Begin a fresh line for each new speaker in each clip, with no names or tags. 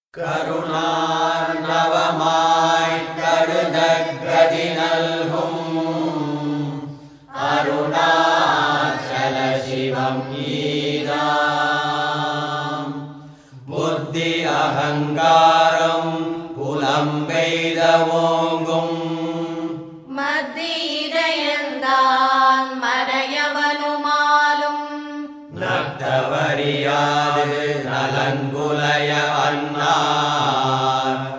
கருணார்ணவமாய் கருதகதி நல்கும் அருணாச்சல சிவம் ஈதாம் புத்தி அகங்காரம் புலம்பெய்த ஓங்கும்
மத்தியிடையந்தான் மறையவனுமாலும்
நத்தவரியாது நலங்குலய அன்னார்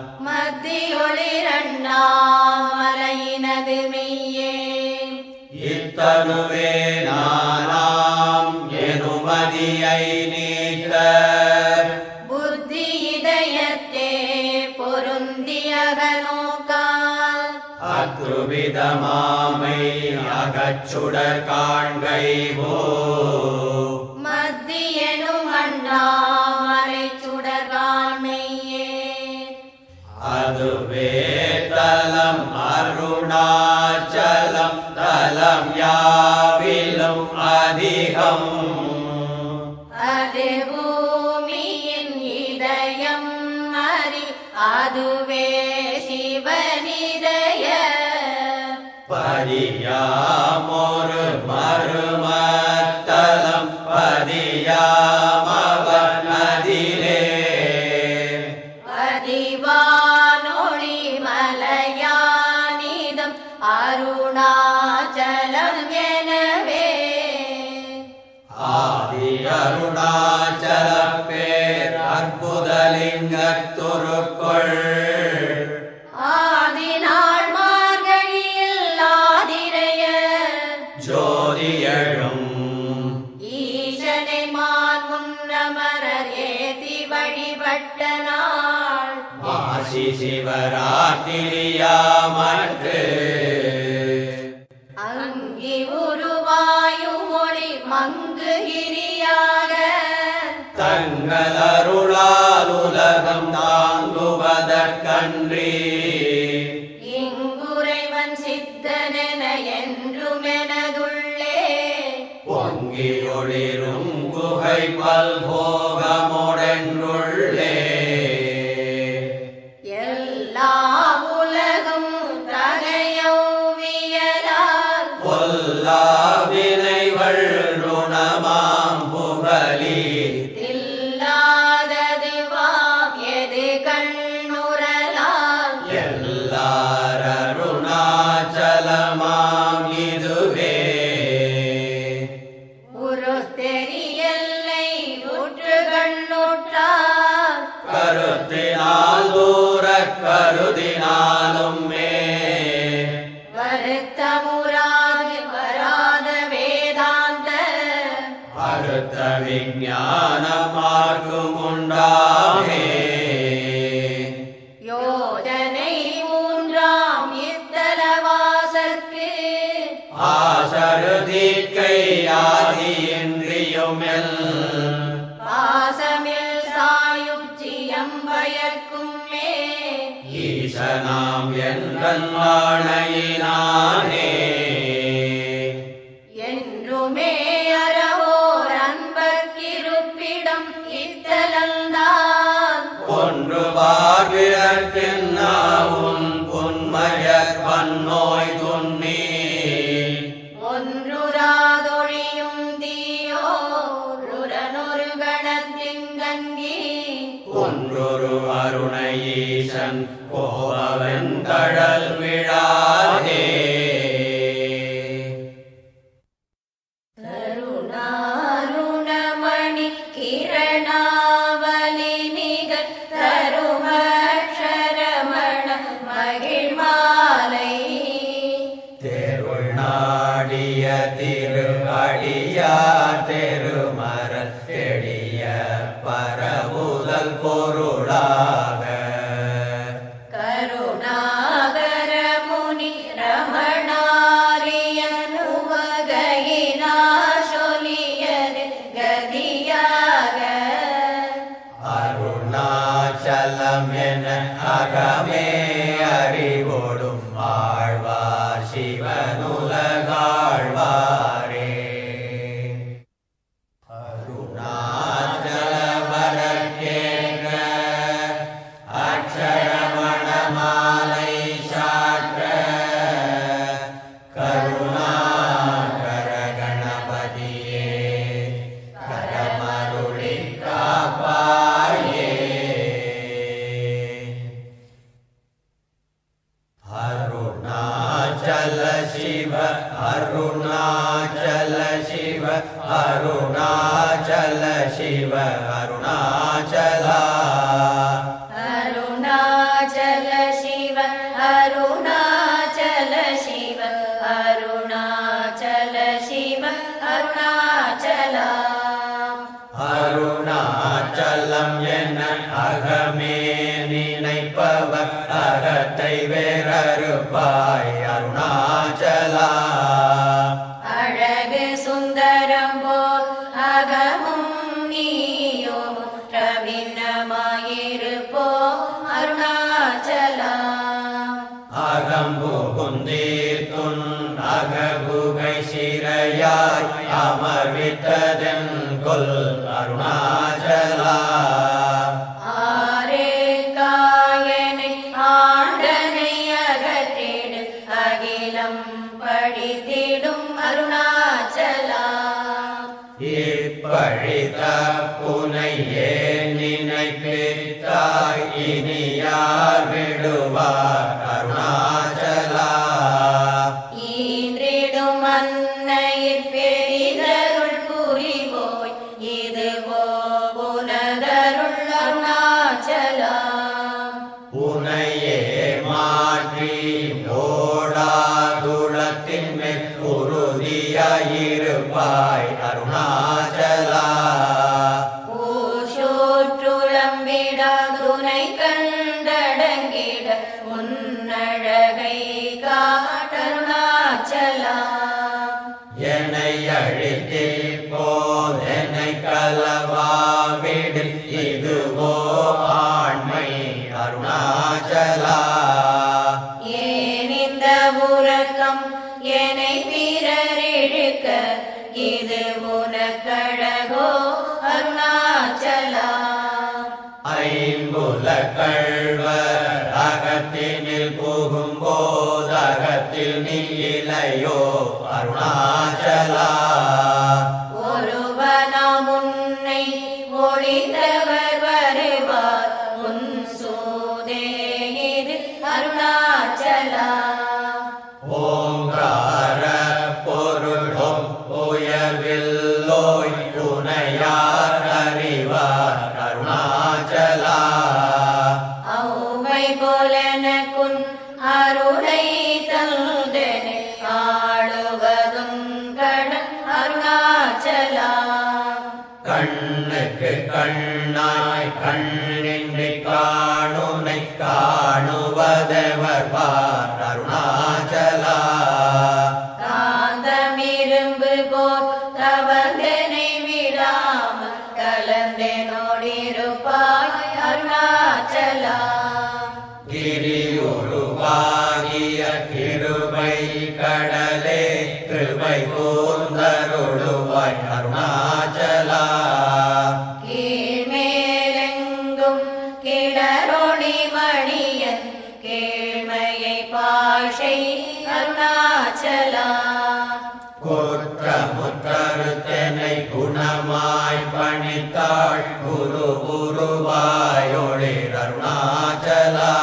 மத்தியொளிரண்ணாமலையினது மெய்யே
இத்தனுவே நானாம் எனுமதியை நீத்த
புத்தி இதயத்தே பொருந்தியக நோக்கால்
அத்ருவிதமாமை அகச்சுடர் காண்கைவோ
மத்தியனும் அண்ணாமலை சுடர்காண்மையே
அதுவே தலம் அருணாச்சலம் தலம் யாவிலும் அதிகம்
அது பூமியின் இதயம் அறி அதுவே சிவனிதய
பதியாமொரு மருமத்தலம் பதியாமவனதிலே
பதிவானொளி மலையானிதம் அருணாச்சலம் எனவே
ஆதி அருணாச்சல பேர் அற்புதலிங்கத்துருக்குள்
ஆதிநாள் மார்கழியில் ஆதிரைய
ஜோதியழும்
ஈசனை மான் முன்னமரர் ஏத்தி வழிபட்ட நாள்
வாசி சிவராத்திரியாமற்று
அங்கி உருவாயும் மொழி மங்குகிரியாக
தங்கள் அருளால் உலகம் தாங்குவதற்கன்றி
இங்குறைவன் சித்தனென என்றுமெனதுள்ளே
பொங்கி ஒளிரும் குகை பல்போகமுடென்றுள்ளே
எல்லா உலகும் தகையௌவியலால்
பொல்லா வினைகள் ருணமாம் புகழி
இல்லாததுவாம் எது கண்ணுறலால்
எல்லார் அருணாச்சலமாம் இதுவே
உரு தெரியல்லை உற்று கண்ணுற்றார்
கருத்தினால் தூர கருதினாலும் மே
வருத்தமுறாது வராத வேதாந்த
அடுத்த விஞ்ஞானமார்க்கும் உண்டாமே
யோஜனை மூன்றாம் இத்தலவாசற்கு
ஆசருதிக்கை ஆதியின்றியுமெல்
பாசமில் சாயுச்சியம் பயக்கும் மே
ஈசனாம் என்றன் வாழையினானே
என்றுமே அறவோர் அன்பர்க்கிருப்பிடம் இத்தலந்தான்
ஒன்று பார்விடற்கென்னாவும் பொன்மயர் பன்னோய் துண்ணி
ஒன்றுராதொழியும் தீயோருரனொரு கணத்திங்கங்கி
ஒன்றொரு அருணஈசன் கோபவன் கடல் விழாதே
தருணாருணமணி கிரணாவலி நிகர் தருமக்ஷரமண மகிழ்மாலை
தேருள் நாடிய திரு அடியா தெருமரல் எளிய பரவுதல் பொருளாக
கருணாகர முனி ரமணாரியனு வகையினா சொல்லியது கதியாக
அருணாச்சலம் என அகமே அறிவோடும் ஆழ்வார் சிவனுலகாழ்வாரே அருணாச்சல அகமே நினைப்பவர் அகத்தை வேறறுப்பாய் அருணாச்சலா
அழகு சுந்தரம் போல் அகமும் நீயோமும் ரவின்னமாயிருப்போ அருணாச்சலா
அகம்பு குந்தீர்த்துன் அககுகை சிறையாய் அமர்வித்ததென் கொல் அருணாச்சலா
ஆரே காயனை ஆண்டனை அகற்றிடு அகிலம் படித்திடும் அருணாச்சலா
இப்பழித்த புனை ஏன் நினைப்பித்தாய் இனியார் விடுவார் அருணாச்சலா
ஈன்றிடும் அன்னையில் பெரிதருள் புரிவோய் இதுவோ உனதருள் அருணாச்சலா
உனையே மாற்றி ஓடாதுளத்தின் மேல் உறுதியாயிருப்பாய் அருணாச்சலா
ஊஷோற்றுளம்பிடாதுனை கண்டடங்கிட உன்னழகை காட்டருணாச்சலா
என்னை அழித்தே போதென்னை கலவாவிடு இதுவோ ஆண்மை அருணாச்சலா
ஏன் இந்த உறக்கம் என்னை பிறர் இழுக்க இது உனக்கழகோ அருணாச்சலா
ஐம்புல கழ்வர் அகத்தினில் புகும்போது அகத்தில் நீ இலையோ அருணாச்சலா
ஒருவனாம் உன்னை ஒளிந்தவர் வருவார் உன் சூதே இது அருணாச்சலா
ஓங்கார பொருளும் உயர்வில்லோய் துணையார் அறிவார் அருணாச்சலா
ஔவை போலனக்குன் அருளை தந்தனை ஆளுவதும் கடன் அருணாச்சலா
கண்ணுக்கு கண்ணாய் கண்ணின்றி காணுனை காணுவதவர் பார் அருணாச்சலா
காந்தமிரும்பு போல் கவந்தனை விடாமல் கலந்தனோடிருப்பாய் அருணாச்சலா
கிரியுருவாகிய கிருபை கடலே கிருபை கூர்ந்தருளுவாய் அருணாச்சலா
கீழ்மேலெங்கும் கிளரொளி மணியன் கீழ்மையை பாஷை அருணாச்சலா
குற்றமுற்றறுத்தனை குணமாய் பணித்தாள் குரு குருவாயொளிர் அருணாச்சலா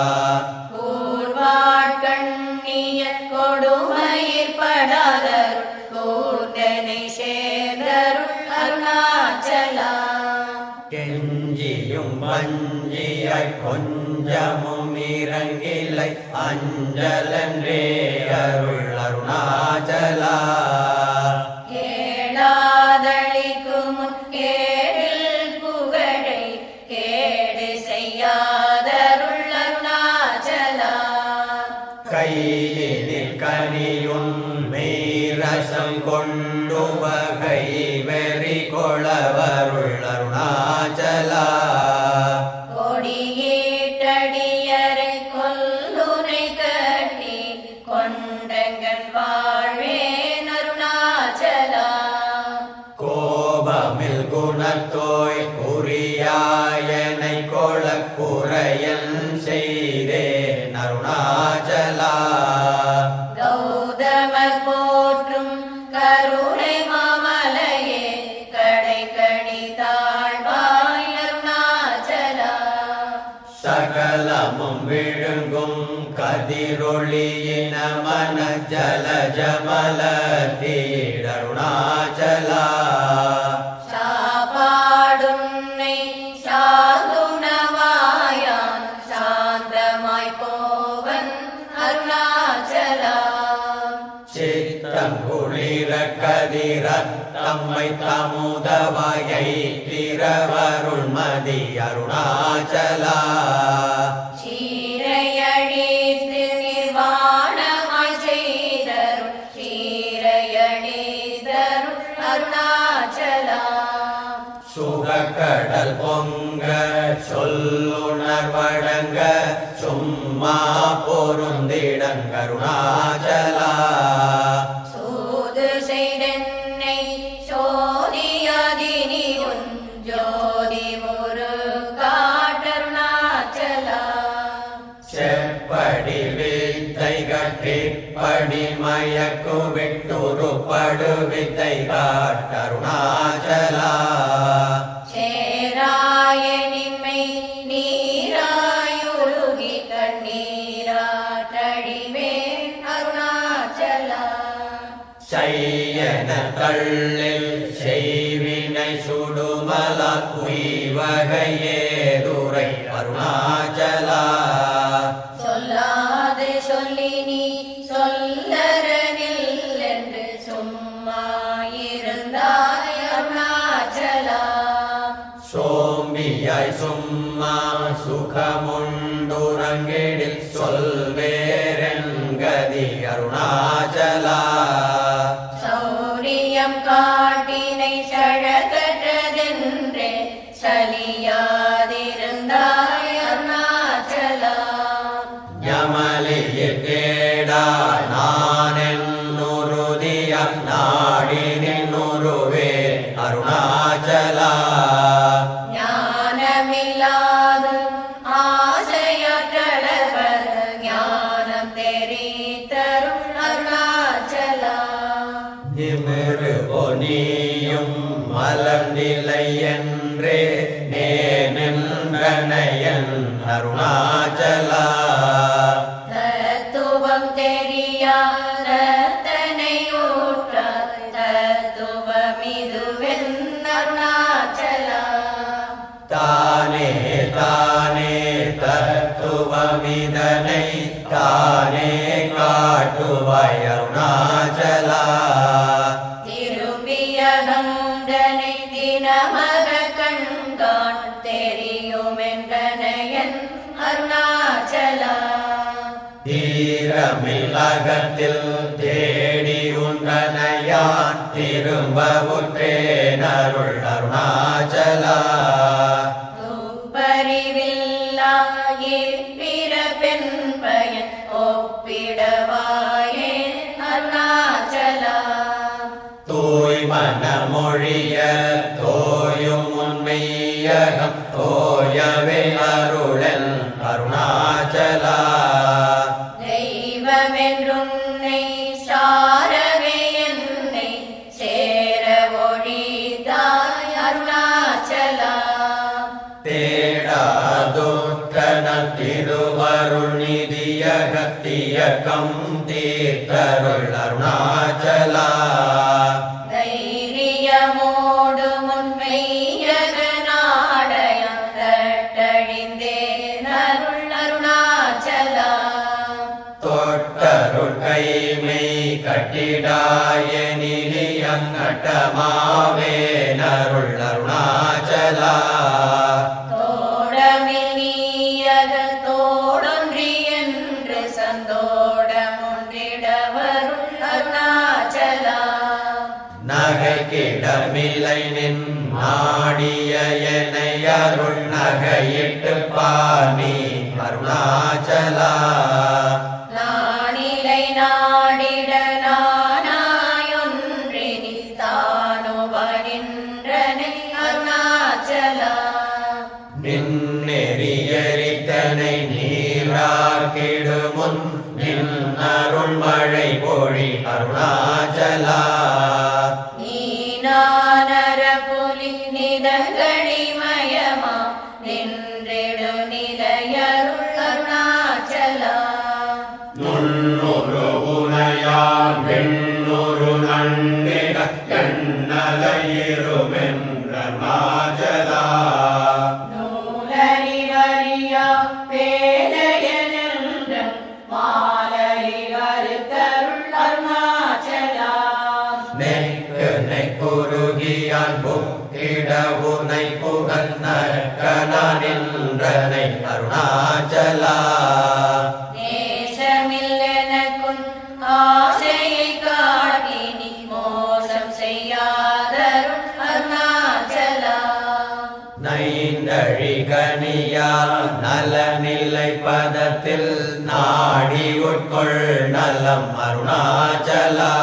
கூர்வாழ்கண்ணிய கொடுமயிர் படாதருள் கூர்ந்தனை சேர்ந்தருள் அருணாச்சலா
கெஞ்சியும் வஞ்சியாய் கொஞ்சமும் இறங்கிலை அஞ்சலன்றே அருள் அருணாச்சலா
கேளாதளிக்கும் கேடில் புகழை கேடு செய்யாதருள் அருணாச்சலா
கையினில் கனியுன் மீரசம் கொண்டு வகை வெறி கொளவருள் அருணாச்சலா
கொடியீட்டடியரை கொல்லுனை கட்டி கொண்டங்கள் வாழ்வேன் அருணாச்சலா
கோபமில் குணத்தோய் குறியாயனை கொள குறையன் செய்தே அருணாச்சலா
கௌதமர் போற்றும் கருணை மாமலையே கடை கடி தாழ்வாய் அருணாச்சலா
சகலமும் விழுங்கும் கதிரொளியின மன ஜல ஜமல தீடருணாச்சலா
சாப்பாடுன்னை சாந்துணவாயான் சாந்தமாய் போவன் அருணாச்சலா
சித்தம் குளிர கதிர தம்மை தமுதவாயை திர சீரவருள்மதி அருணாச்சலா
சீரையழித்து நிர்வாணமாய் செய்தருள் சீரையழிதருள் அருணாச்சலா
சுகக்கடல் பொங்க சொல்லுணர்வழங்க சும்மா பொருந்திடங் கருணாச்சலா
சூது செய்தென்னை சோதியாதினி உன் ஜோதி ஒரு காட்டருணாச்சலா
செப்படி வித்தை கட்டிப்படி மயக்கு விட்டுருப்படு வித்தை காட்டருணாச்சலா
சேராயனின்மை நீராயுருகி கண்ணீராட்டடிவேன் அருணாச்சலா
செய்யன தள்ளில் செய்வினை சுடுமல குய்வகையேதுரை அருணாச்சலா
சொல்லாது சொல்லி நீ சொல்லரனில் என்று சும்மா இருந்தாய் அருணாச்சலா
சோம்பியாய் சும்மா சுகமுண்டுறங்கிடில் சொல்வேரெங்கதி அருணாச்சலா
சௌரியம் காட்டினை சழகற்றதென்றே சலியாதிருந்தாய் அருணாச்சலா
யமலியில் கேடா நானென்னுருதிய நாடி நின்னுருவே அருணாச்சலா
ஞானமில்லாது ஆசையற்றளவர் ஞானம் தெரித்தருள் அருணாச்சலா
நிமிரு பொனியும் மலர்நிலை என்றே நேனென்றனையன் அருணாச்சலா
தத்துவம் தெரியாத தனை ஊற்றார் தத்துவமிதுவென் அருணாச்சலா
தானே தானே தத்துவமிதனை தானே காட்டுவாய் அருணாச்சலா
திரும்பிய கந்தனை தினமக கண்காண் தெரியுமென்றனையன் அருணாச்சலா
தீரமில்லகத்தில் தேடி உண்டனையான் திரும்ப உற்றேனருள் அருணாச்சலா
துப்பறிவில்லா இப்பிறப்பெண் பயன் ஒப்பிடவாயே அருணாச்சலா
தூய் மனமொழிய தோயும் உண்மையகம் தோயவே அருளன் அருணாச்சலா
தெய்வமென்றுன்னை சாரவே என்னை சேர ஒழித்தாய் அருணாச்சலா
தேடாதுற்றன திருவருள் நிதியகத்தியக்கம் தீர்த்தருள் அருணாச்சலா
தைரியமோடு முன்மையக நாடயம் தட்டழிந்தேன் அருள் அருணாச்சலா
தொட்டருள் கைமை கட்டிடாய நிலியங்கட்டமாவே நருள் அருணாச்சலா
தோடமில் நீயக தோடொன்றி என்று சந்தோடமொன்றிடவருள் அருணாச்சலா
நகைக்கிடமில்லை நின் நாடிய என்னை அருள் நகையிட்டு பாணி அருணாச்சலா
நானிலை நாடிட நானாயொன்றினி தானுவனின்றனை அருணாச்சலா
நின்னெறியரித்தனை நீராக்கிடுமுன் நின் அருள் மழை பொழி அருணாச்சலா
நீனானர புலி நிதங்களிமயமா நின்றிடு நிலையருள் அருணாச்சலா
நுண்ணுரு உனையான் வெண்ணுரு நண்டிட எண்ணலையிருமென்றமாச்சலா
நூலறிவறியா பேதையனென்ற மாலறிவருத்தருள் அருணாச்சலா
நெக்கு நெக்குருகியான் புக்கிட உனை பு அருணாச்சலா
நேசமில் எனக்குன் ஆசையை காட்டி நீ மோசம் செய்யாதருள் அருணாச்சலா
நைந்தழிகனியா நலநிலை பதத்தில் நாடி உட்கொள் நலம் அருணாச்சலா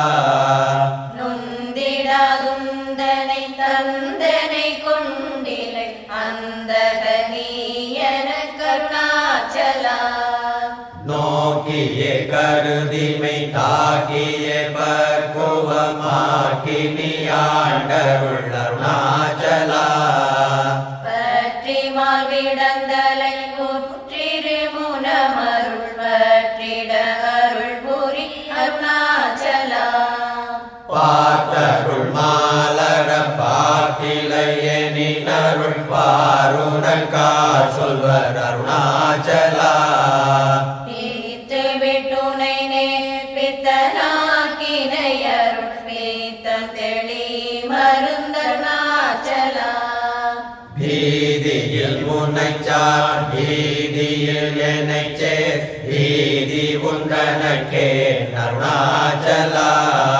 நுந்திடாதுந்தனை தந்தனை கொண்டிலை அந்த நீயன கருணாச்சலா
நோக்கிய கருதிமை தாக்கிய பக்குவமாக்கி நீ ஆண்டருள் அருணாச்சலா
பற்றி மால்விடந்தலை முற்றிரு முனமருள் பற்றிட அருள் புரி அருணாச்சலா
பார்த்தருள் மாலர பார்த்திலையனினருள் பாருணக்கார் சொல்வர் அருணாச்சலா
பிரித்து விட்டுனை நேர்பித்தனாக்கினை அருள் பீத்தம் தெளி மருந்தருணாச்சலா
பீதியில் முனைச்சார் பீதியில் என்னைச் சேர் பீதி உந்தனக்கே அருணாச்சலா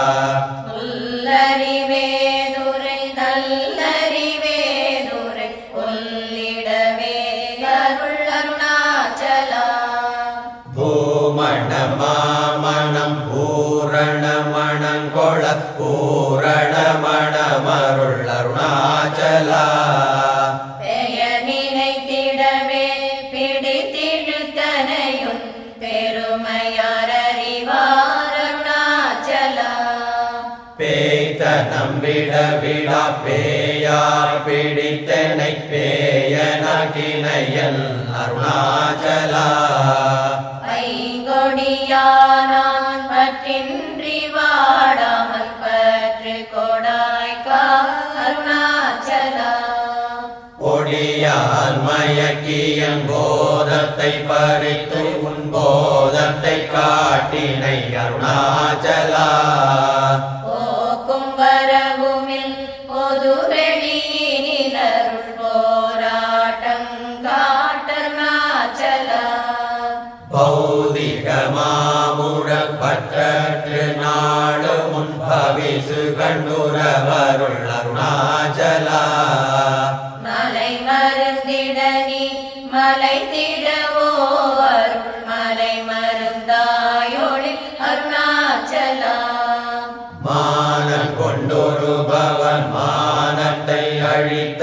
உள்ளறிவேதுரை நல்லறிவேதுரை கொல்லிடவே அருள் அருணாச்சலா
பூமண மாமணம் பூரண மணங்கொள பூரண மணமருள் அருணாச்சலா
பெயர் நினைத்திடவே பிடித்திழுத்தனையும் பெருமையார் அறிவார் அருணாச்சலா
பேய்த்தனம் விட விடா பேயார் பிடித்தனை பேயனகினையன் அருணாச்சலா
ஐங்கொடியானான் பற்றின்றி வாடாமல் பற்று கொடாய்க்கா அருணாச்சலா
கொடியால் மயக்கியன் போதத்தை பறித்து உன் போதத்தை காட்டினை அருணாச்சலா
போக்கும் வரவுமில் பொது வெளியினில் அருள் போராட்டம் காட்டருணாச்சலா
பௌதிக மாமுழல் பற்றற்று நாடு முன் பவிசு கண்டுரவருள் அருணாச்சலா
மலை மருந்திடனி மலை திடவோ அருள் மலை மருந்தாயொளி அருணாச்சலா
மானம் கொண்டொருபவன் மானத்தை அழித்த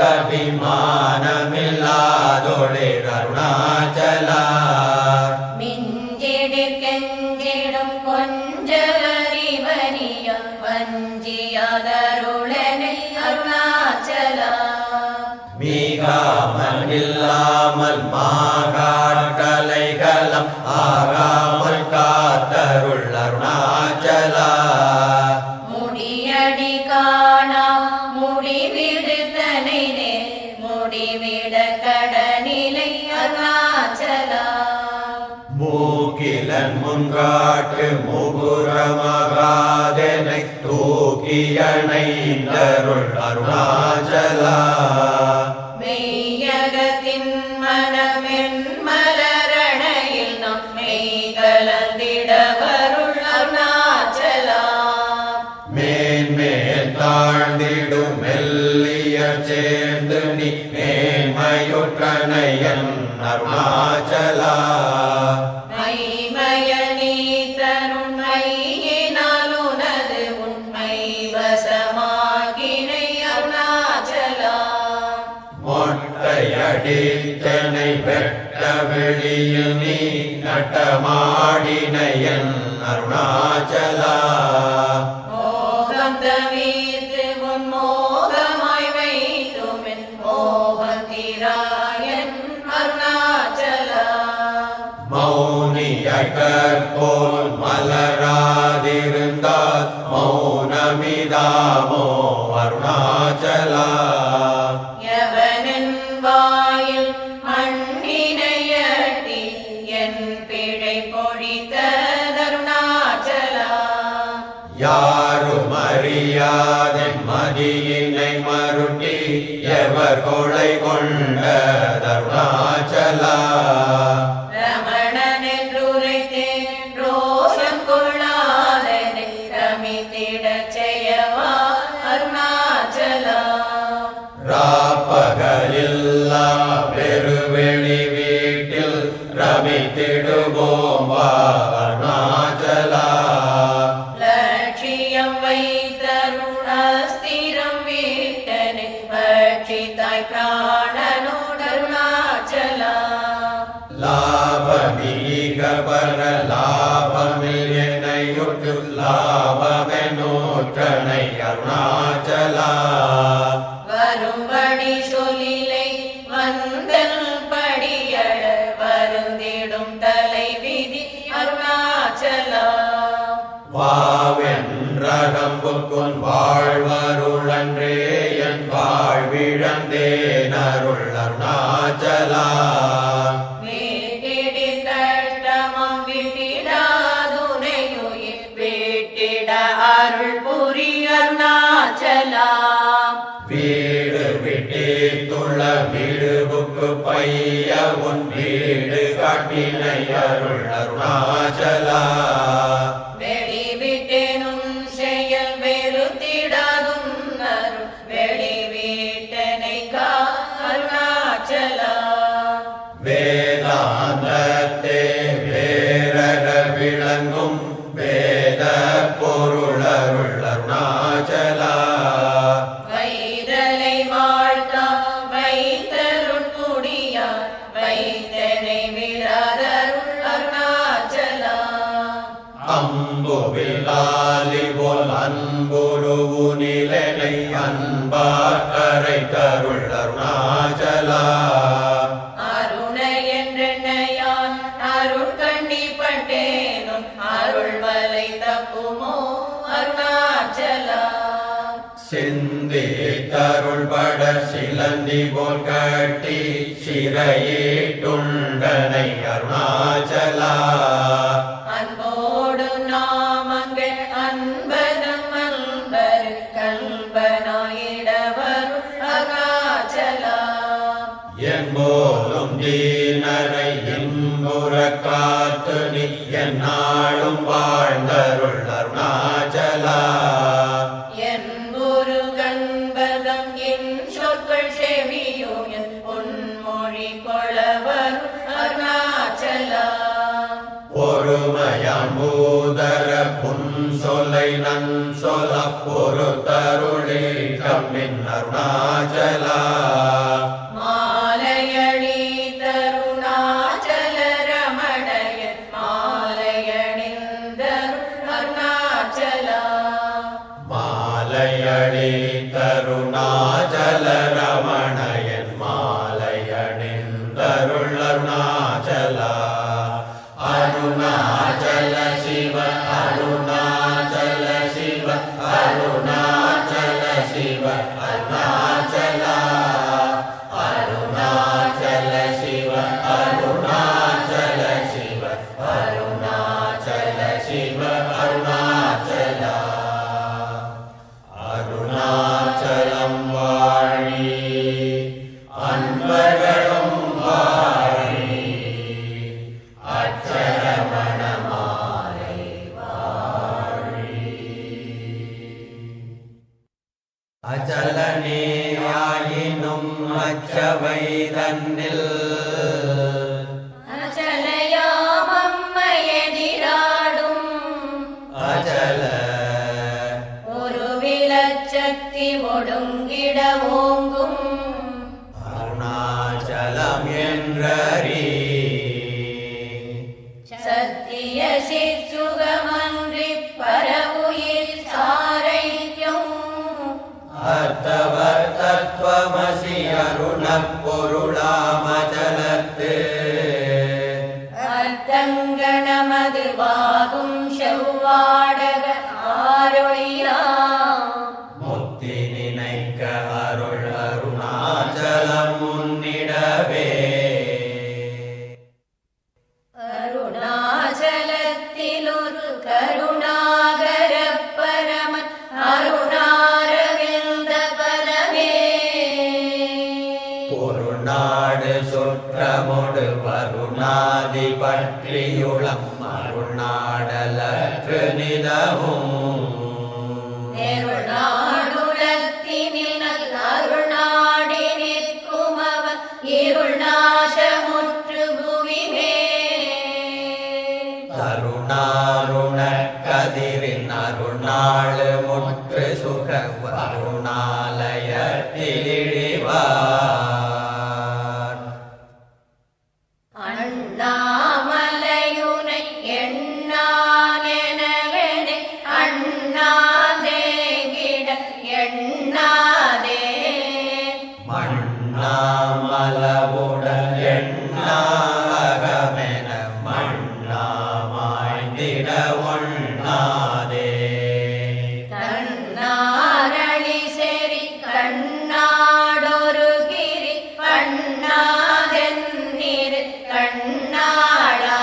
விமானமில்லாதொழிர் அருணாச்சலா
மிஞ்சிடிற் கெஞ்சிடும் கொஞ்சலறிவனியம் வஞ்சியாதருளனை அருணாச்சலா
மீகாமல் இல்லாமல் மாகாட்கலைகளம் ஆகாமல் காத்தருள் அருணாச்சலா
முடியடி காணா முடிவிடுத்தனை நேர் முடிவிட கடனிலை அருணாச்சலா
மூக்கிலன் முன்காட்டு முகுரமகாதனை தூக்கியணைந்தருள் அருணாச்சலா
மெய்யகத்தின் மனமென் மலரணையில் நாம் மெய்கலந்திட வருள் அருணாச்சலா
மேன்மேல் தாழ்ந்திடும் மெல்லிய சேர்ந்து நீ மேன்மையுற்றனையன் அருணாச்சலா
மைமய நீ தரும் மையினாலுனது உண்மை வசமாகினை அருணாச்சலா
மொட்டையடித்தனை வெட்ட வெளியில் நீ நட்டமாடினையன் அருணாச்சலா
மோகம் தவிர்த்து உன் மோகமாய் வைத்துமென் மோகத்திராயன் அருணாச்சலா
மௌனியாய் கற்போல் மலராதிருந்தால் மௌனமிதாமோ அருணாச்சலா
எவனின் வாயில் மண்ணினையட்டி என் பிழை பொழித்த தருணாச்சலா
யாரும் அறியாதே மதியினை மருட்டி எவர் கொலை கொண்ட தருணாச்சலா ரமித்திடுவோம் வா அருணாச்சலா
லட்சியம் வைத்தருள் அஸ்திரம் வீட்டனை பட்சித்தாய் பிராணனோடருணாச்சலா
லாபமீக பர லாபமில் என்னையுற்று லாபமெனூற்றனை அருணாச்சலா
வரும்படி சொல்லிலை வந்தல் படியட வருந்திடும் தலை விதி அருணாச்சலா
வாவென்றகம்புக்குன் வாழ்வருளன்றே என் வாழ்விழந்தேன் அருள் அருணாச்சலா
வீட்டிடி கஷ்டமம் விட்டிடாதுனையுயிர் வீட்டிட அருள் புரி அருணாச்சலா
வீடு விட்டேத்துள்ள வீடுபுக்கு பைய உன் வீடு காட்டினை அருள் அருணாச்சலா
வெளி விட்டேனும் செயல் வெறுத்திடாதும் அருள் வெளி வீட்டனை கா அருணாச்சலா
வேதாந்தத்தே வேரட விளங்கும் வேத பொருளருள் அருணாச்சலா
வைதலை வாழ்த்தா வைத்தருள் குடியார் வைத்தனை விழாதருள் அருணாச்சலா
அம்புவிலாலி போல் அன்புருவு நிலனை அன்பாக்கரை கருள் அருணாச்சலா
அருண என்றென்னையான் அருள் கண்டிப்பட்டேனும் அருள் வலை தப்புமோ அருணாச்சலா
சிந்தி தருள் பட சிலந்தி போல் கட்டி சிறையீட்டுண்டனை அருணாச்சலா
அன்போடு நாமங்கள் அன்பதம் அன்பர் கல்பனாயிடவரும் அருணாச்சலா
என்போலும் தீனரை இன்புற காத்து நீ என்னாலும் வாழ்ந்தருள் அருணாச்சலா
என் குரு கண்பதம் என் சொற்கள் செவியோ என் பொன்மொழி கொளவர் அருணாச்சலா
பொறுமையம்பூதர புன் சொல்லை நன் சொல்ல பொறுத்தருளே கம்மின் அருணாச்சலா
மாலையணி தருணாச்சல ரமணய மாலையணிந்தருள் அருணாச்சலா
மாலையணி தருணாச்சல ரமணயன் மாலையணிந்தருள் அருணாச்சலா அருணாச்சல சிவ அருணாச்சல சிவ அருணாச்சல சிவ அருணாச்சலா அருணாச்சல சிவ அருணாச்சல சிவ அருணாச்சல சிவ அருணாச்சலா அருணாச்சலம் வாழி அன்பர்களும் வாழி அச்சரமணமாலை அச்சலனே ஆயினும் அச்சவை தன்னில்
அச்சலையாமம்மையெதிராடும்
அச்சல
ஒரு விலச்சக்தி ஒடுங்கிட ஓங்கும்
அருணாச்சலம் என்றறி
சத்திய சிற்சுகமன்றி பரவுயிர் சாரைக்கும்
அர்த்தவர் தத்துவமசி அருணப் பொருளாமச்சலத்து
அர்த்தங்கணமது வாகும் செவ்வாடக ஆரொழியா
முத்தி நினைக்க அருள் அருணாச்சலம் முன்னிடவே
அருணாச்சலத்தில் ஒரு கருணாகர பரமன் அருணாரவிந்த பரமே
பொருநாடு சுற்றமொடு வருணாதி பற்றியுளம் அருணாடலற்று நிதமும்
நெருநாடுலத்தினில் நல் அருள்நாடி நிற்கும் அவன் இருள் நாசமுற்று புவி மேல்
அருணாருணக்கதிரின் அருணாளு முற்று சுக வருணாலயத்திலிழிவார்
அண்ணாமலையுனை எண்ணானெனவெனை அண்ணாதே கிட எண்ணாதே
மண்ணாமலவுடன் எண்ணாகமென மண்ணாமாய்ந்திட ஒண்ணாதே
கண்ணாரளி செறி கண்ணாடொரு கிரி பண்ணாதென்னிரு கண்ணாளா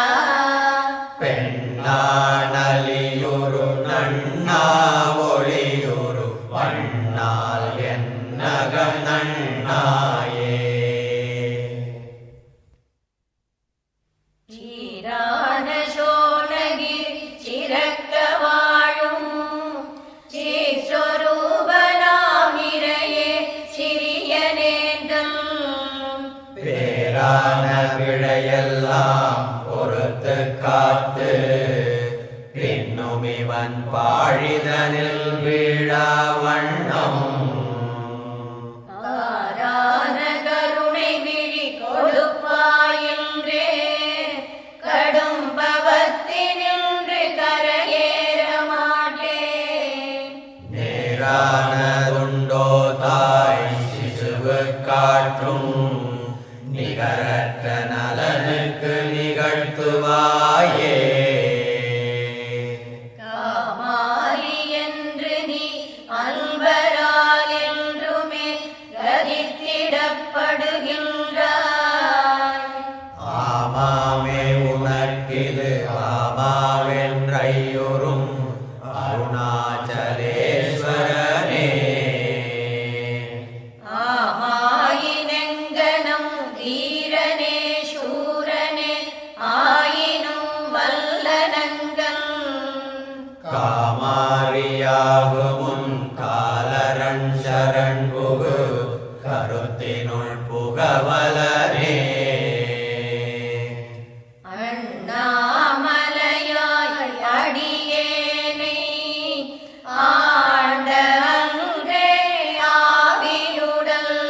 பெண்ணானலியுரு நன்னா ஒளியுரு பண்ணால் என்னக நன்னாயே
சீரான சோழகிரி சிறக்க வாழும் சீர்ஸ்வரூபனாமிரையே சிறிய நேர்தல்
பேரான விழையெல்லாம் பொறுத்து காத்து பின்னும் இவன் பாழிதனில் வீழா வண்ணம்
ஆரான கருணை விழி கொடுப்பாயின்றே கடும் பவத்தினின்று கரையேற மாட்டேன்
நேரானதுண்டோ தாய் சிசுவு காற்றும் நிகரற்ற நலனுக்கு நிகழ்த்துவாயே
காமாரி என்று நீ அன்பரால் என்றுமே கதித்திடப்படுகின்றாய்
ஆமாமே உனக்கிது ஆமாவென்றையுறும் அருணாச்சலேஸ்வரனே
ஆமாயினெங்கனம் தீரனே சூரனே ஆயினும் வல்லனங்கள்
காமாரியாகுமுன் காலரன் சரண் புகு கருத்தினுள் புகவலனே
அண்ணாமலையாய் அடியேனை ஆண்ட அன்றே ஆவியுடல்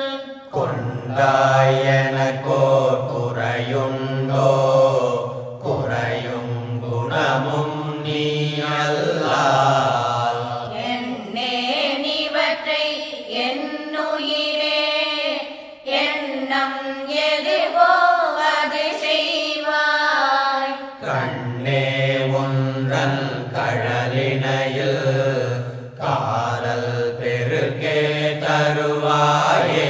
கொண்டாயனக்கோர் குறையுண்டோ குறையும் குணமும் நீ அல்லால்
என்னே நிவற்றை என்னுயிரே எண்ணம் எதுவோ அது செய்வாய்
கண்ணே ஒன்றன் கழலினையில் காதல் பெருக்கே தருவாயே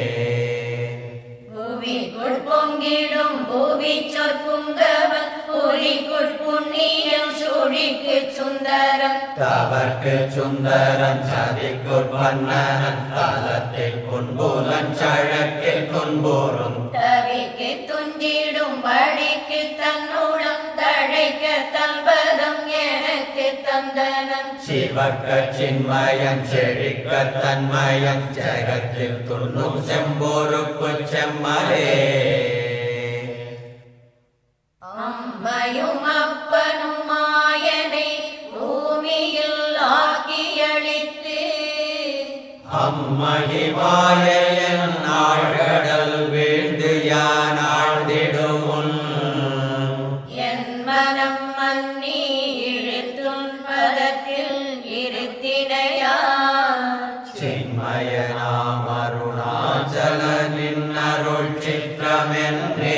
புவிக்குள் பொங்கிடும் புவி சொற்குங்கவன் புரிக்குள் புண்ணியம் சுழிக்கு சுந்தரம்
தவர்க்கு சுந்தரன் சதிக்குட் பன்னன் தலத்தில் குன்புலன் சழக்கில் துன்புறும்
தவிக்கு துஞ்சிடும் படிக்கு தன்னுடம் தழைக்க தன்பதம் எனக்கு தந்தனம்
சிவக்க சின்மயன் செழிக்க தன்மயன் ஜெகத்தில் துண்ணும் செம்பொறுப்பு செம்மலே
அம்மையும் அப்பனும் மாயனை பூமியில் ஆக்கியளித்து
அம்மகிமாயன் நாழ்கடல் வீழ்ந்து யான் ஆழ்ந்திடுமுன்
என் மனம் மன்னி இழுத்தும் பதத்தில் இருத்தினையா
சின்மயனாம் அருணாச்சல நின்னருள் சித்திரமென்றே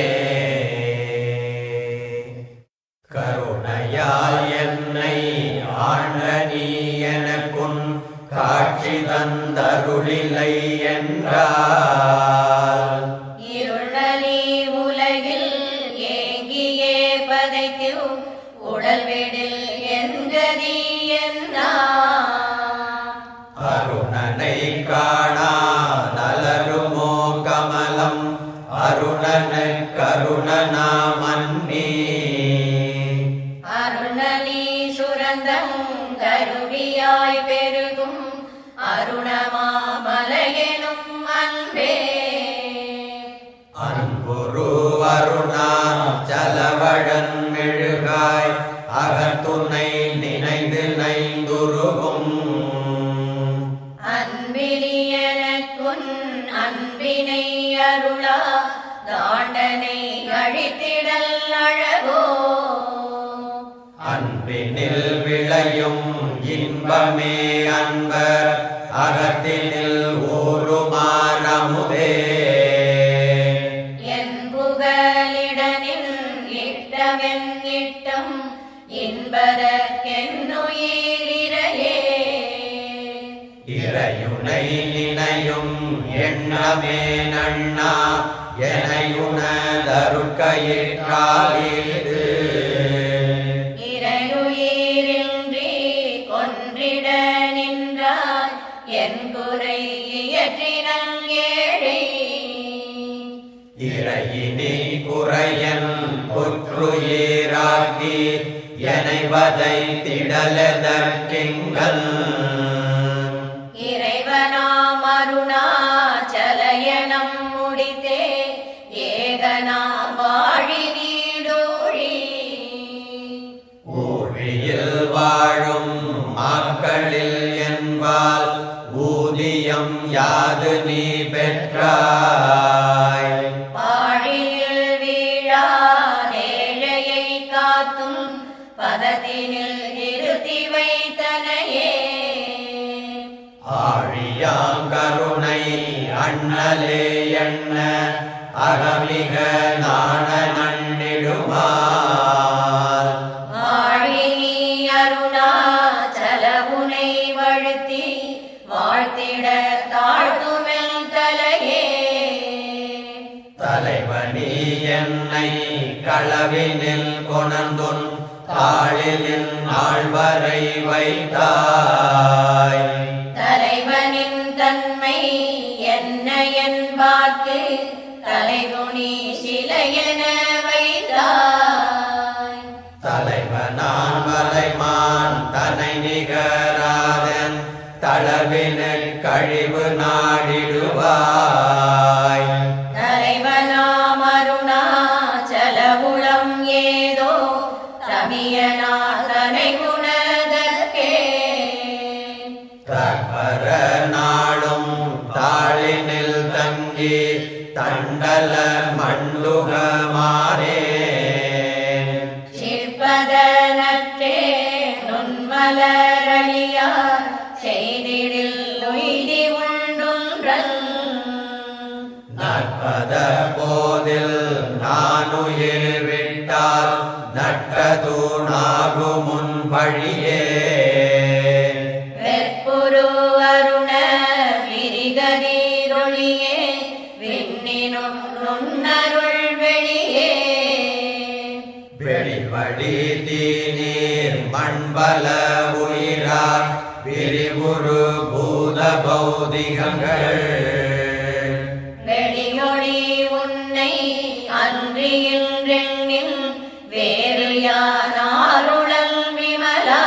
கருணையால் என்னை ஆண்ட நீ எனக்குன் காட்சி தந்தருளிலை என்றால்
இருளலி உலகில் ஏங்கியே பதைக்கும் உடல் விடில் என்கதி என்னா
அருணனை காணாதலருமோ கமலம் அருணன கருணனாமன்னி
அருணலி சுரந்தம் கருவியாய் பெருகும் அருணமாமலையெனும் அன்பே
அன்புரு அருணா ஜலவழன் மெழுகாய்
அழித்திடல் அழகோ
அன்பினில் விளையும் இன்பமே அன்பர் அகத்தினில் ஊருமானமுதே
என் புகலிடனின் இட்டமென் இட்டம் இன்பதற்கென்னுயிரிரையே
இறையுனை நினையும் எண்ணமே நண்ணா எனையுணதருட்கயிற்றாலிது
இறையுயிரின்றி கொன்றிட நின்றார் என் குறை இயற்றினல் ஏழை
இறையினி குறையன் புற்றுயிராக்கி எனைவதை திடலதற்கிங்கள்
இறைவனாம் அருணாச்சலயனம் முடித்தே ஏகனாம் வாழி நீடூழி
ஊழியில் வாழும் மக்களில் என்பால் ஊதியம் யாது நீ பெற்றாய்
பாழியில் வீழா ஏழையை காத்தும் பதத்தினில் நிறுத்தி வைத்தனையே
ஆழியாங்கருணை அண்ணலே எண்ண அகமிக நாண நன்னிடுமால்
ஆழினி அருணாச்சலவுனை வழுத்தி வாழ்த்திட தாழ்த்துமெல் தலையே
தலைவனி என்னை களவினில் கொணர்ந்துன் தாழிலின் ஆழ்வரை வைத்தாய்
தலைவனின் தன்மை என்ன என்பார்க்கு தலைகுனி சிலையென வைத்தாய்
தலைவனான் வலைமான் தனை நிகராதன் தளர்வினில் கழிவு நாடிடுவாய்
தலைவனாம் அருணாச்சலபுலம் ஏதோ தமியனா தனை குணதற்கே
தற்பர நாளும் தாளினில் தங்கி தண்டல மண்டுகமானே
சிற்பதனற்றே நுண்மலரழியார் செய்திடில் உய்தி உண்டுன்றல்
நற்பத போதில் நானுயிர் விட்டால் நட்டதூணாகு முன் பழியே
வெற்புரு அருண விரிகதிரொளியே விண்ணினும் நுண்ணருள் வெளியே
வெளிவழி தீநீர் மண்பல உயிரார் விரிவுரு பூத பௌதிகங்கள்
வெளியொளி உன்னை அன்றியின்றெண்ணில் வேறு யானாருளல் விமலா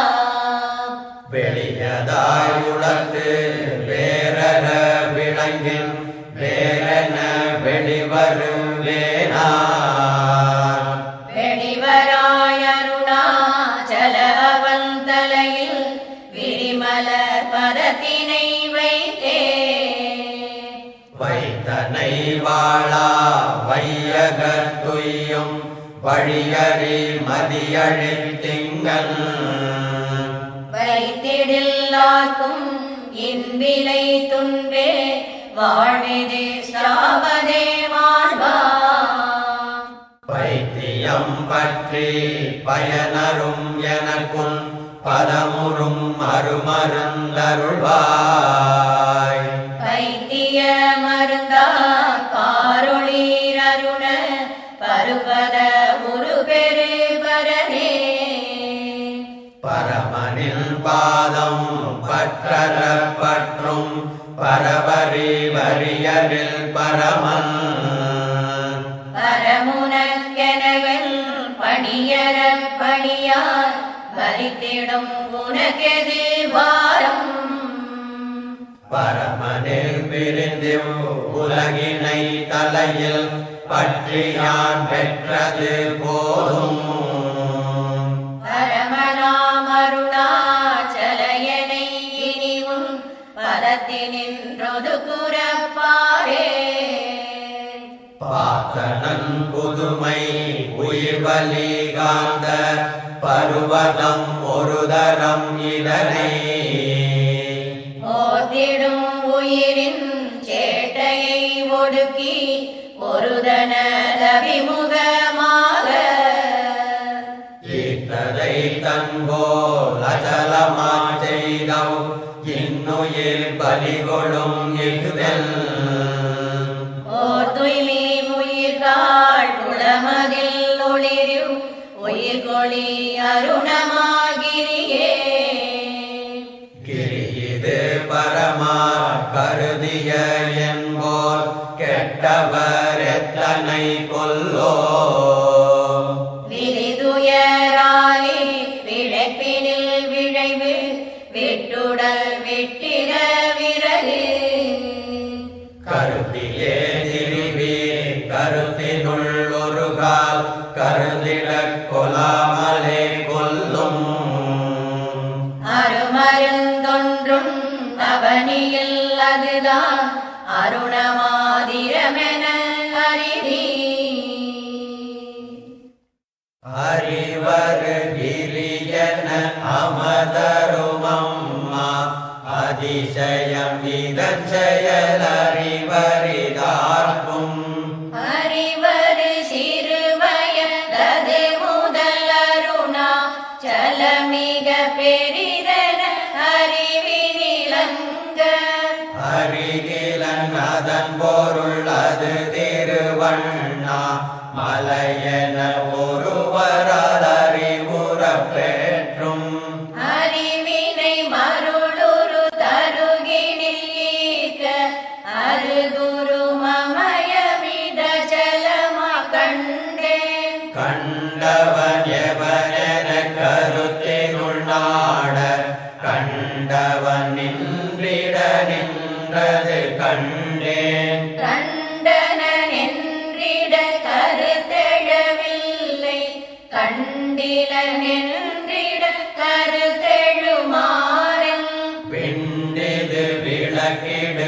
வெளியதாய் உலர்த்து வேறற விளங்கின் வேறென வெளிவரும் வேணார்
வெளிவராயருணாச்சலவன் தலையில் விரிமல பதத்தினை வைத்தே
வைத்தனை வாழா வையகத்துய்யும் வழியறி மதியழித்திங்கள்
வைத்திடில்லார்க்கும் இன்விலை துன்பே வாழ்விது சாவதே மாழ்வா
பைத்தியம் பற்றி பயனரும் எனக்குன் பதமுறும் மறுமருந்தருள்வாய்
வைத்திய மருந்தா காரொளீர் அருண பருபத ஒரு பெரு பரனே
பரமனின் பாதம் பற்றற பற்றும் பரவரி வரியரில் பரமன்
பரமுனக்கெனவன் பணியர பணியார் பலித்திடும் உனக்கெது பாரம்
பரமனில் பிரிந்து உலகினை தலையில் பற்றியான் பெற்றது போதும்
பரமநாமருணாச்சலயனை இனி உன் பதத்தினின்றொது குறப்பாரே
பார்த்தனன் புது புதுமை உயிர்வலி காந்த பருவதம் ஒரு தரம் இதனை
ஓர்த்திடும் உயிரின் சேட்டையை ஒடுக்கி ஒருதனதபிமுகமாக
ஈத்ததை தன்போல் அச்சலமாச் செய்தவ் இன்னுயிர் பலிகொடும் இஃதெல்
ஓர் துயிலி உயிர்காள் உளமதில் ஒளிரு உயிர்கொளி அருணமாகிரியே
கிரியிது பரமா கருதிய என்போர் கெட்டவர் எத்தனை கொல்லோ
விரிதுயராலே விழைப்பினில் விழைவு விட்டுடல் விட்டிட விறகு
கருத்திலே திரிவி கருத்தினுள் ஒரு கால் கருதிட கொலாமலே கொல்லும்
அருமருந்தொன்றும் அவனியில் அதுதான் அருணமாதிரமென அறிவி
அறிவர் கிரியன அமதருமம்மா அதிசயம் இதன் செயல் அறிவரிதார்க்கும்
அறிவது சிறுவயதது முதல் அருணா சலமிக பெரிதன அறிவினிலங்க
அருகிலன் அதன் பொருள் அது திருவண்ணா மலையென ஒருவரால் அறிவுறப் பெற்றும்
அறிவினை மருளுரு தருகினில் ஈர்க்க அருகுரு மமயமித ஜலமா கண்டேன்
கண்டவன் எவனென கருத்தினுள் நாட கண்டவன் நின்றிட நின்றது கண்டேன்
கண்டன நின்றிட கருத்தெழவில்லை கண்டில நின்றிட கருத்தெழுமாறன்
விண்டிது விளக்கிடு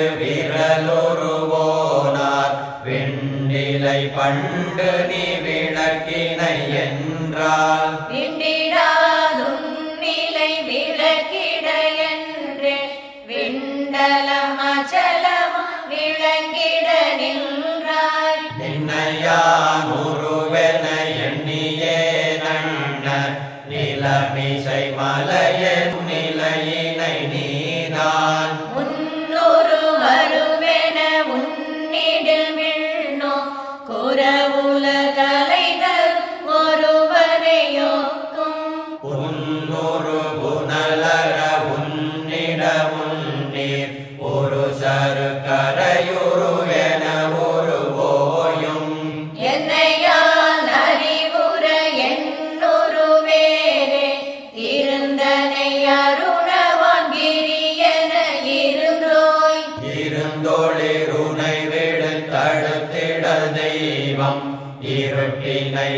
விரலொருவோனார் விண்டிலை பண்டு நீ விளக்கினை என்றால்
விண்டிடாதும் நிலை விளக்கிட என்று விண்டலம் அச்சலம் விளங்கிட நின்றாய்
நின்னையான் உருவென எண்ணியே நன்ன நிலமிசை மலையன் நிலையினை நீதான்
முன்னூறு வருவென உன்னிடில் விண்ணோ குறவுல கலை தரும் ஒருவரையோக்கும்
உன்னொரு புனலர உன்னிட முன்னீர் ஒரு சரு கரையுருவென ஒரு ஓயும்
என்னையால் அறிவுற என்னொரு வேறே இருந்தனை அருணவாங்கிரி என இருந்தோய்
இருந்தொளிருனை விடுத்தடுத்திடல் தெய்வம் இருட்டினை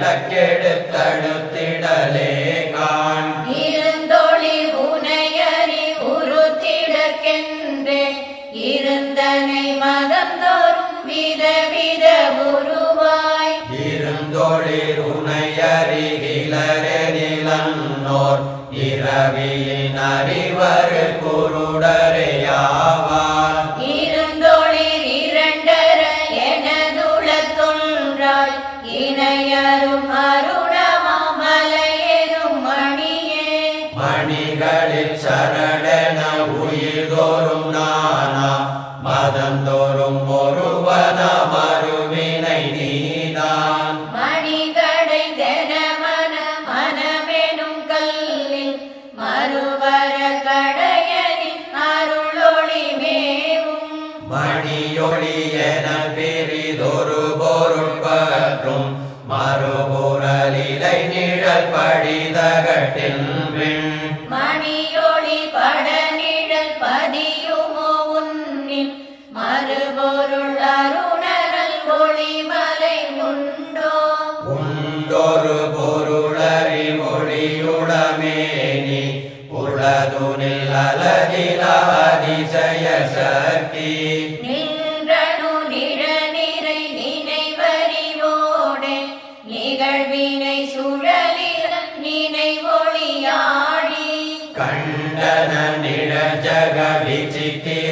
விளக்கெடுத்தடுத்திடலே காண்
இருந்தொளி உனையறி உருத்திடற்கென்றே இருந்தனை மதந்தோறும் விதவித உருவாய்
இருந்தொளிருனை அருகிலரெனிலன்னோர் இரவியின் அறிவரு குருடரையாவார்
இருந்தொளிர் இரண்டர எனதுள தொன்றாய் இணையரும் அருணமாமலையெரும் மணியே
மணிகளில் சரணென உயிர்தோறும் நானா மதந்தோறும் ஒருவன மறுவினை நீதான்
மணிகடை தெனமன மனமெனும் கல்லில் மறுவர கடையனின் அருளொளி மேவும்
மணியொளி என பிரிதொரு பொருட்பற்றும் மறுபுறலிலை நிழல் படிதகட்டில் விண்
மணியொளி படநிழல் பதியுமோ உன்னில் மறுபொருள் அருணரல் ஒளிமலை உண்டோ
உண்டொரு பொருளறி மொழியுளமேனி உளதுனில் அலகில அதிசய சக்தி
நின்றனு நிழநிறை நினைவறிவோடே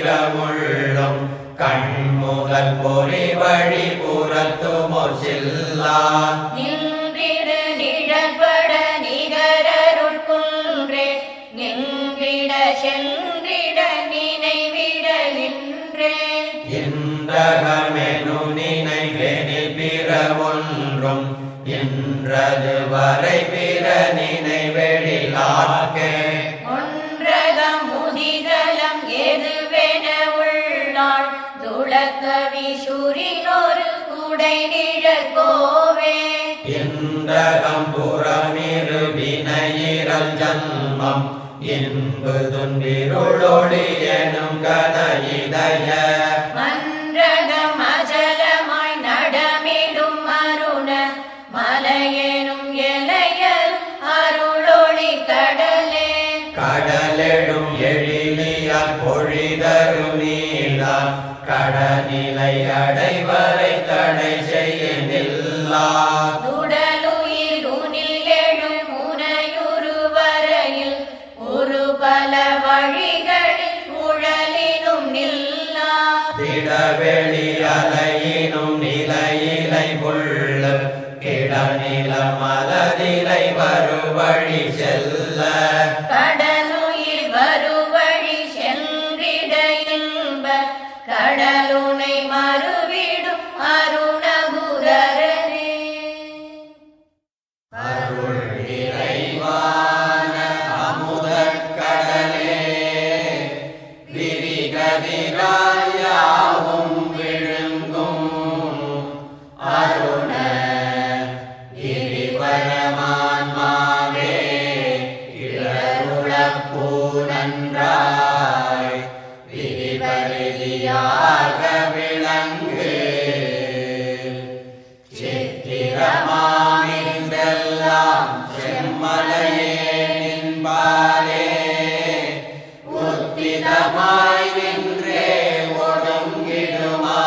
பிறவுள்ளும் கண்முதல் பொறி வழி புறத்துமோர் செல்லான்
நின்றிடு நிழற்பட நிகரருள் குன்றே நின்றிட சென்றிட நினைவிட நின்றே
இன்றகமெனும் நினைவெனில் பிற ஒன்றும் இன்றது வரை பிற நினைவெழிலாக்கே
ஒன்றகம் முதிகலம் எதுவென உள்ளாள் துளக்கவி சுரினொரு குடை நிழற்கோவே
இன்றகம் புறமிரு வினையிரல் ஜன்மம் இன்பு துன்பிருளொளி எனும் கதையிதய
மன்றகம் அஜலமாய் நடமிடும் அருண மலையெனும் எலையரும் அருளொளி கடலே
கடலெடும் எழிலியால் பொழிதரும் நீளா கடநிலை அடைவரை தடை செய்ய நில்லா
துடலுயிருனில் எழும் முனையுரு வரையில் ஒரு பல வழிகளில் உழலினும் நில்லா
திடவெளி அலையினும் நிலையிலை புள்ள கிடநில மலதிலை வருவழி செல்ல
கடலுயிர் வருவழி சென்றிட இன்ப கடலுனை மறுவிடும் அருணகுதரனே
அருள் இறைவான அமுதக் கடலே விரிகதிராயாவும் விழுங்கும் அருண கிரிவரமான்மாவே கிளருளப்பூ நன்றாய் விரிபரிதியாக விளங்கு சித்திரமாமின்றெல்லாம் செம்மலையே நின்பாரே உத்திதமாய் நின்றே ஒடுங்கிடுமா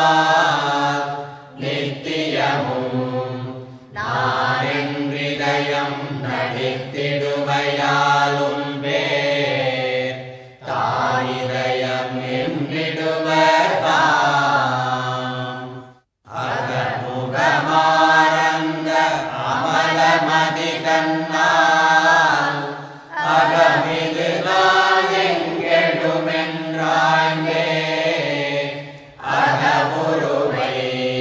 நித்தியமும் நானென்றிதயம் நடித்திடுமையாலும் பேர் தாயிதயம் என்றிடுவதாம் அகமுகமாரந்த அமலமதி கண்ணால் அகமிது நாயெங்கெழுமென்றாய்ந்தே அகமுருவை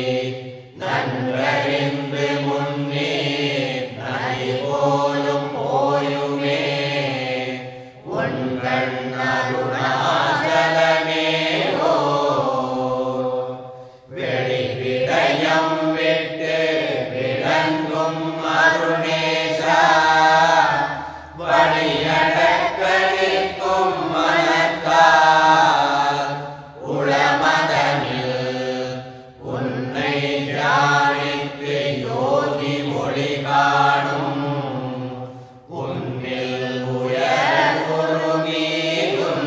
நன்றறிந்து முன்னீர் நதி போலும் போயுமே உங்கள் அருணாசலமே ஓ வெளிவிடயம் விட்டு விளங்கும் அருணேசா வழியடக்க நிற்கும் மனத்தால் உளமதனில் உன்னை தியானித்து யோகி மொழி காணும் உன்னில் உயர் குருமீதும்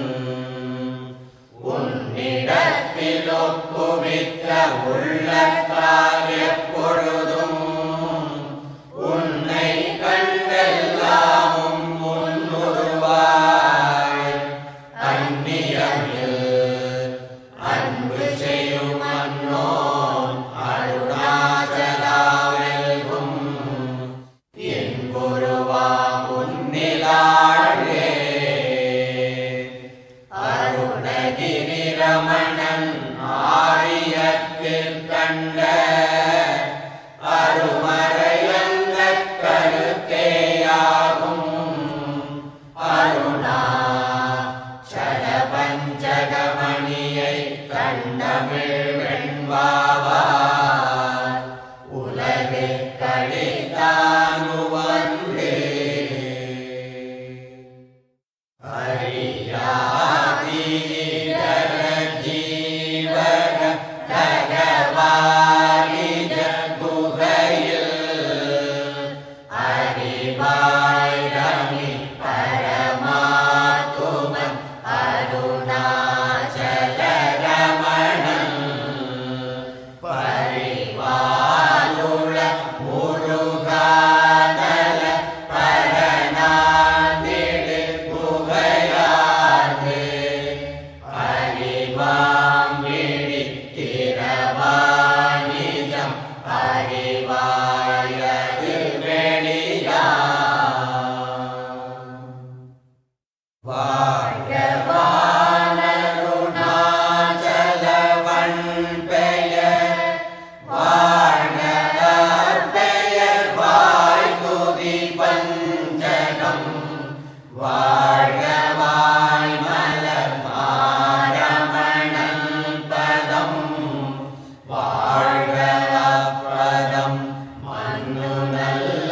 உன்னிடத்தில் ஒப்புவித்த உள்ளத்தால் எப்பொழுதும் உன்னை கண்டெல்லாமும் முன்னுருவாய் அந்நியமில் அன்பு செய்யும் அன்னோன் அருணாச்சலாவெல்கும் என் குருவா முன்னிலாழே அருணகிரி ரமணன் ஆரியத்தில் கண்ட அருமறையந்த கருத்தேயாகும் அருணா சட பஞ்சகமணியை கண்டமிழ் வெண்பாவா உலகு கழித்தானு வந்து அறியாதீதர ஜீவக தகவாரிஜ குகையில் அறிவாய் ரமி பரமாத்துமன் அருணாச்சல ரமணன் பரிவாலுள முருகா நல்ல